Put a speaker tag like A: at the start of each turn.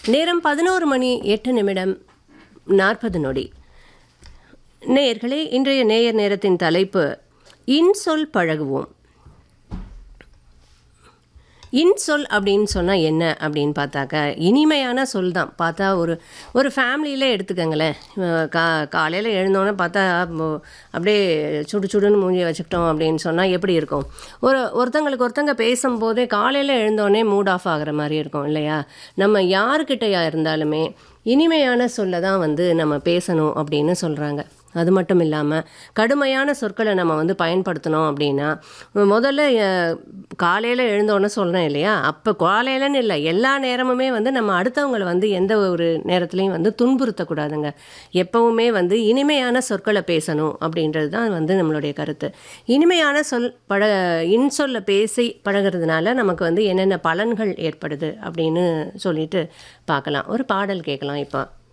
A: நேரம் பதினோரு மணி எட்டு நிமிடம் நாற்பது நொடி நேயர்களே இன்றைய நேயர் நேரத்தின் தலைப்பு இன்சொல் பழகுவோம் இன்சொல் அப்படின்னு சொன்னால் என்ன அப்படின்னு பார்த்தாக்கா இனிமையான சொல் தான் பார்த்தா ஒரு ஒரு ஃபேமிலியிலே எடுத்துக்கங்களேன் அஹ் கா காலையில் எழுந்தோன்னே பார்த்தா மோ- அப்படியே சுடு சுடுன்னு மூஞ்சியை வச்சுக்கிட்டோம் அப்படின்னு சொன்னால் எப்படி இருக்கும் ஒரு ஒருத்தங்களுக்கு ஒருத்தங்க பேசும்போதே காலையில் எழுந்தோடனே மூட் ஆஃப் ஆகுற மாதிரி இருக்கும் இல்லையா நம்ம யாருக்கிட்டையா இருந்தாலுமே இனிமையான சொல்ல தான் வந்து நம்ம பேசணும் அப்படின்னு சொல்கிறாங்க அது மட்டும் இல்லாமல் கடுமையான சொற்களை நம்ம வந்து பயன்படுத்தணும் அப்படின்னா முதல்ல காலையில் எழுந்தோன்னே சொல்கிறேன் இல்லையா அப்போ காலையிலன்னு இல்லை எல்லா நேரமுமே வந்து நம்ம அடுத்தவங்களை வந்து எந்த ஒரு நேரத்துலையும் வந்து துன்புறுத்தக்கூடாதுங்க எப்பவுமே வந்து இனிமையான சொற்களை பேசணும் அப்படின்றது தான் வந்து நம்மளுடைய கருத்து இனிமையான சொல் பழ இன்சொல்ல பேசி பழகிறதுனால நமக்கு வந்து என்னென்ன பலன்கள் ஏற்படுது அப்படின்னு சொல்லிட்டு பார்க்கலாம் ஒரு பாடல் கேட்கலாம் இப்போ